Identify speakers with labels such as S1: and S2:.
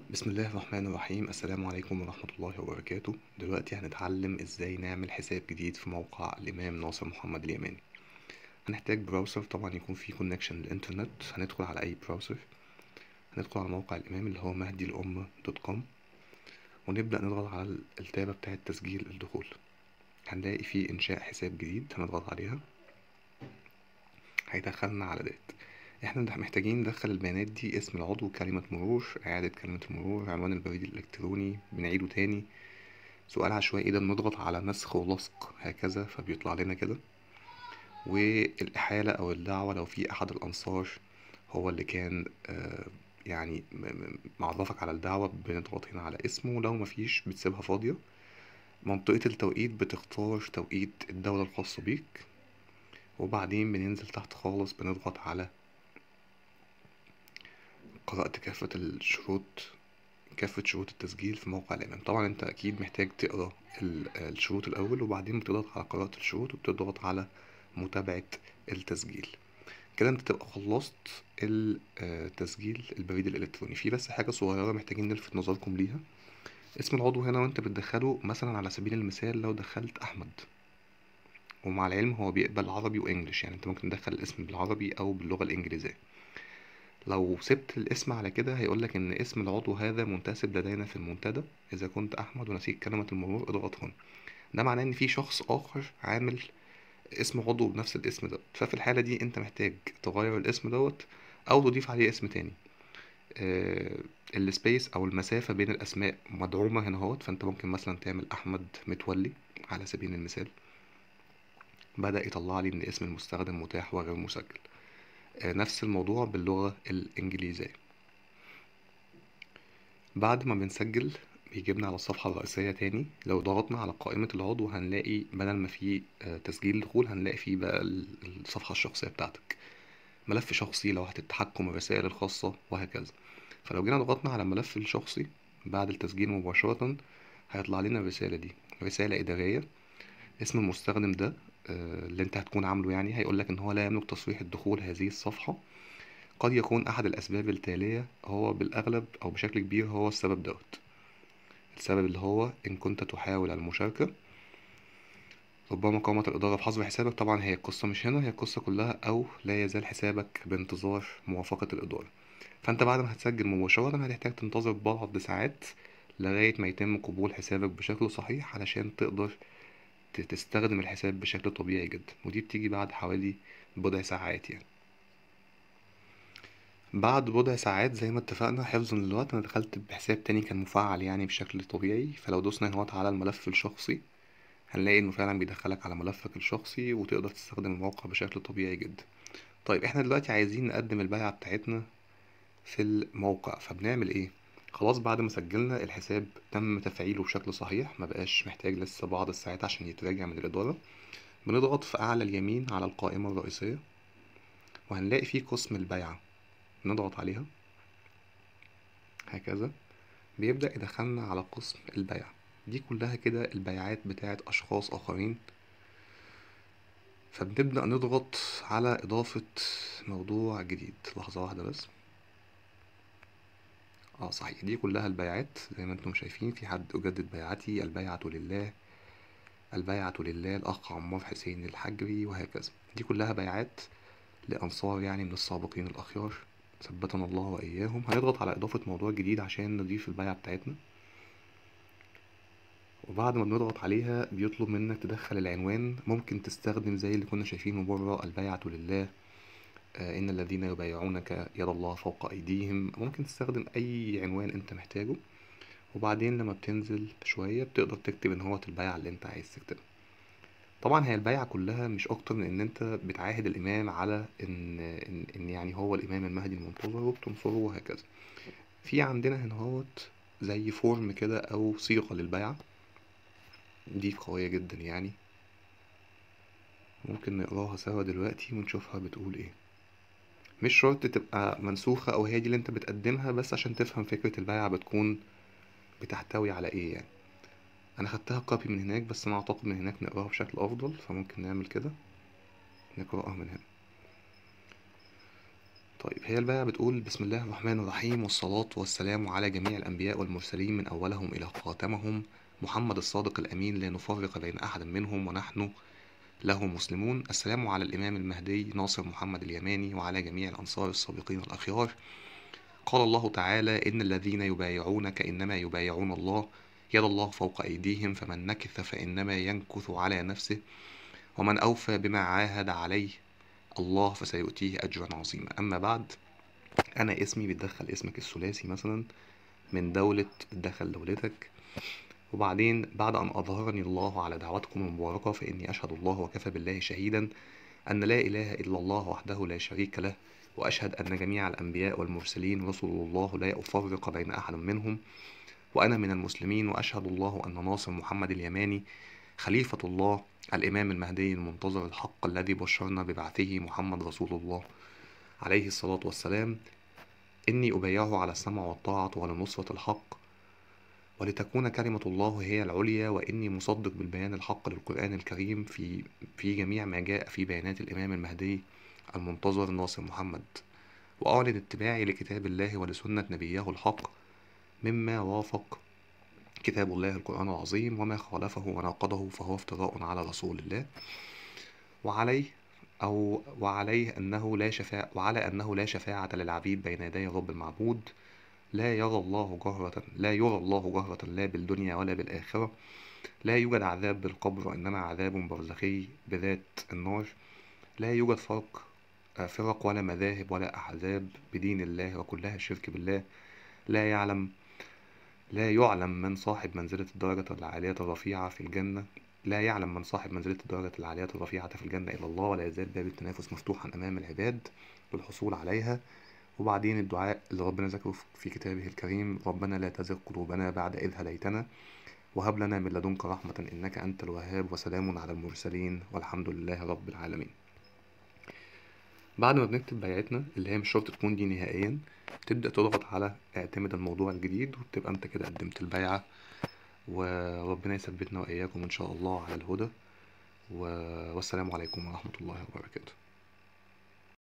S1: بسم الله الرحمن الرحيم السلام عليكم ورحمة الله وبركاته دلوقتي هنتعلم ازاي نعمل حساب جديد في موقع الإمام ناصر محمد اليماني هنحتاج براوسر طبعا يكون فيه كونكشن للإنترنت هندخل على أي براوسر هندخل على موقع الإمام اللي هو مهدي الأمة دوت كوم ونبدأ نضغط على التابة بتاعة تسجيل الدخول هنلاقي فيه إنشاء حساب جديد هنضغط عليها هيدخلنا على ديت احنا محتاجين ندخل البيانات دي اسم العضو كلمة مرور إعادة كلمة المرور عنوان البريد الإلكتروني بنعيده تاني سؤال عشوائي ده بنضغط على نسخ ولصق هكذا فبيطلع لنا كده والإحالة أو الدعوة لو في أحد الأنصار هو اللي كان آه يعني معرفك على الدعوة بنضغط هنا على اسمه لو مفيش بتسيبها فاضية منطقة التوقيت بتختار توقيت الدولة الخاصة بيك وبعدين بننزل تحت خالص بنضغط على قرأت كافة الشروط كافة شروط التسجيل في موقع الإمام طبعا أنت أكيد محتاج تقرأ الشروط الأول وبعدين بتضغط على قراءة الشروط وبتضغط على متابعة التسجيل كده أنت تبقى خلصت التسجيل البريد الإلكتروني في بس حاجة صغيرة محتاجين نلفت نظركم ليها اسم العضو هنا وأنت بتدخله مثلا على سبيل المثال لو دخلت أحمد ومع العلم هو بيقبل عربي وإنجليش يعني أنت ممكن تدخل الاسم بالعربي أو باللغة الإنجليزية لو سبت الاسم على كده هيقولك ان اسم العضو هذا منتسب لدينا في المنتدى اذا كنت احمد ونسيت كلمة المرور اضغط هنا ده معناه ان في شخص اخر عامل اسم عضو بنفس الاسم دوت ففي الحالة دي انت محتاج تغير الاسم دوت او تضيف عليه اسم تاني آه السبيس او المسافة بين الاسماء مدعومة هنا اهوت فانت ممكن مثلا تعمل احمد متولي على سبيل المثال بدأ يطلع لي ان اسم المستخدم متاح وغير مسجل نفس الموضوع باللغة الإنجليزية بعد ما بنسجل بيجيبنا على الصفحة الرئيسية تاني لو ضغطنا على قائمة العضو هنلاقي بدل ما في تسجيل دخول هنلاقي فيه بقى الصفحة الشخصية بتاعتك ملف شخصي لوحة التحكم الرسائل الخاصة وهكذا فلو جينا ضغطنا على الملف الشخصي بعد التسجيل مباشرة هيطلع لنا الرسالة دي رسالة إدارية اسم المستخدم ده اللي انت هتكون عامله يعني هيقولك ان هو لا يملك تصريح الدخول هذه الصفحة قد يكون احد الاسباب التالية هو بالاغلب او بشكل كبير هو السبب دوت السبب اللي هو ان كنت تحاول المشاركة ربما قامت الإدارة بحظر حسابك طبعا هي القصة مش هنا هي القصة كلها أو لا يزال حسابك بانتظار موافقة الإدارة فأنت بعد ما هتسجل مباشرة هتحتاج تنتظر بعض ساعات لغاية ما يتم قبول حسابك بشكل صحيح علشان تقدر تستخدم الحساب بشكل طبيعي جدا ودي بتيجي بعد حوالي بضع ساعات يعني بعد بضع ساعات زي ما اتفقنا حفظا للوقت انا دخلت بحساب تاني كان مفعل يعني بشكل طبيعي فلو دوسنا هنا على الملف الشخصي هنلاقي انه فعلا بيدخلك على ملفك الشخصي وتقدر تستخدم الموقع بشكل طبيعي جدا طيب احنا دلوقتي عايزين نقدم البيعة بتاعتنا في الموقع فبنعمل ايه خلاص بعد ما سجلنا الحساب تم تفعيله بشكل صحيح ما بقاش محتاج لسه بعض الساعات عشان يتراجع من الإدارة بنضغط في أعلى اليمين على القائمة الرئيسية وهنلاقي فيه قسم البيعة نضغط عليها هكذا بيبدأ يدخلنا على قسم البيع دي كلها كده البيعات بتاعت أشخاص آخرين فبنبدأ نضغط على إضافة موضوع جديد لحظة واحدة بس اه صحيح دي كلها البيعات زي ما انتم شايفين في حد اجدد بيعتي البيعة لله البيعة لله الاخ عمار حسين الحجري وهكذا دي كلها بيعات لانصار يعني من السابقين الاخيار ثبتنا الله واياهم هنضغط على اضافة موضوع جديد عشان نضيف البيعة بتاعتنا وبعد ما بنضغط عليها بيطلب منك تدخل العنوان ممكن تستخدم زي اللي كنا شايفينه بره البيعة لله إن الذين يبايعونك يد الله فوق أيديهم ممكن تستخدم أي عنوان أنت محتاجه وبعدين لما بتنزل شوية بتقدر تكتب إن هو البيعة اللي أنت عايز تكتبها طبعا هي البيعة كلها مش أكتر من إن أنت بتعاهد الإمام على إن, إن, إن يعني هو الإمام المهدي المنتظر وبتنصره وهكذا في عندنا هنا هوت زي فورم كده أو صيغة للبيعة دي قوية جدا يعني ممكن نقراها سوا دلوقتي ونشوفها بتقول ايه مش شرط تبقى منسوخة أو هي دي اللي أنت بتقدمها بس عشان تفهم فكرة البيعة بتكون بتحتوي على إيه يعني أنا خدتها كوبي من هناك بس أنا أعتقد من هناك نقراها بشكل أفضل فممكن نعمل كده نقراها من هنا طيب هي البيعة بتقول بسم الله الرحمن الرحيم والصلاة والسلام على جميع الأنبياء والمرسلين من أولهم إلى خاتمهم محمد الصادق الأمين لا نفرق بين أحد منهم ونحن له مسلمون السلام على الإمام المهدي ناصر محمد اليماني وعلى جميع الأنصار السابقين الأخيار قال الله تعالى إن الذين يبايعونك إنما يبايعون الله يد الله فوق أيديهم فمن نكث فإنما ينكث على نفسه ومن أوفى بما عاهد عليه الله فسيؤتيه أجرا عظيما أما بعد أنا اسمي بتدخل اسمك الثلاثي مثلا من دولة تدخل دولتك وبعدين بعد أن أظهرني الله على دعوتكم المباركة فإني أشهد الله وكفى بالله شهيدا أن لا إله إلا الله وحده لا شريك له وأشهد أن جميع الأنبياء والمرسلين رسل الله لا أفرق بين أحد منهم وأنا من المسلمين وأشهد الله أن ناصر محمد اليماني خليفة الله الإمام المهدي المنتظر الحق الذي بشرنا ببعثه محمد رسول الله عليه الصلاة والسلام إني أبايعه على السمع والطاعة وعلى نصرة الحق ولتكون كلمة الله هي العليا وإني مصدق بالبيان الحق للقرآن الكريم في في جميع ما جاء في بيانات الإمام المهدي المنتظر ناصر محمد وأعلن اتباعي لكتاب الله ولسنة نبيه الحق مما وافق كتاب الله القرآن العظيم وما خالفه وناقضه فهو افتراء على رسول الله وعليه أو وعليه أنه لا شفاعة وعلى أنه لا شفاعة للعبيد بين يدي رب المعبود لا يرى الله جهرة لا يرى الله جهرة لا بالدنيا ولا بالآخرة لا يوجد عذاب بالقبر وإنما عذاب برزخي بذات النار لا يوجد فرق فرق ولا مذاهب ولا أحزاب بدين الله وكلها شرك بالله لا يعلم لا يعلم من صاحب منزلة الدرجة العالية الرفيعة في الجنة لا يعلم من صاحب منزلة الدرجة العالية الرفيعة في الجنة إلا الله ولا يزال باب التنافس مفتوحا أمام العباد للحصول عليها وبعدين الدعاء اللي ربنا ذكره في كتابه الكريم ربنا لا تزغ قلوبنا بعد إذ هديتنا وهب لنا من لدنك رحمة إنك أنت الوهاب وسلام على المرسلين والحمد لله رب العالمين بعد ما بنكتب بيعتنا اللي هي مش شرط تكون دي نهائيا تبدأ تضغط على اعتمد الموضوع الجديد وتبقى انت كده قدمت البيعة وربنا يثبتنا وإياكم إن شاء الله على الهدى والسلام عليكم ورحمة الله وبركاته